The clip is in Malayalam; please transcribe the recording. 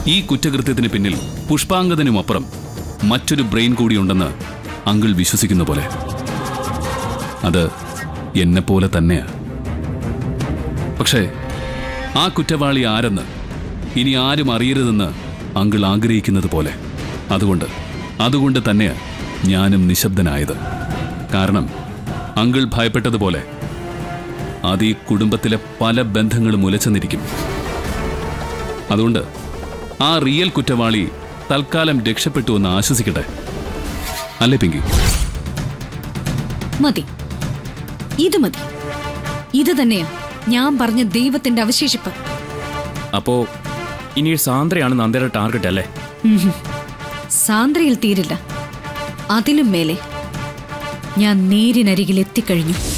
ഈ കുറ്റകൃത്യത്തിന് പിന്നിൽ പുഷ്പാങ്കതനുമപ്പുറം മറ്റൊരു ബ്രെയിൻ കൂടിയുണ്ടെന്ന് അങ്കിൾ വിശ്വസിക്കുന്ന പോലെ അത് എന്നെപ്പോലെ തന്നെയാ പക്ഷേ ആ കുറ്റവാളി ആരെന്ന് ഇനി ആരും അറിയരുതെന്ന് അങ്കിൾ ആഗ്രഹിക്കുന്നത് പോലെ അതുകൊണ്ട് അതുകൊണ്ട് തന്നെയാ ഞാനും നിശബ്ദനായത് കാരണം അങ്കിൾ ഭയപ്പെട്ടതുപോലെ അത് ഈ കുടുംബത്തിലെ പല ബന്ധങ്ങളും ഉലച്ചെന്നിരിക്കും അതുകൊണ്ട് ആ റിയൽ കുറ്റവാളി തൽക്കാലം രക്ഷപ്പെട്ടു എന്ന് ആശ്വസിക്കട്ടെ അല്ലേ പിങ്കി മതി ഇത് മതി ഇത് തന്നെയാ ഞാൻ പറഞ്ഞ ദൈവത്തിന്റെ അവശേഷിപ്പ് അപ്പോ ഇനി സാന്ദ്രയാണ് നന്ദയുടെ ടാർഗറ്റ് അല്ലേ സാന്ദ്രയിൽ തീരില്ല അതിലും മേലെ ഞാൻ നേരിനരികിൽ എത്തിക്കഴിഞ്ഞു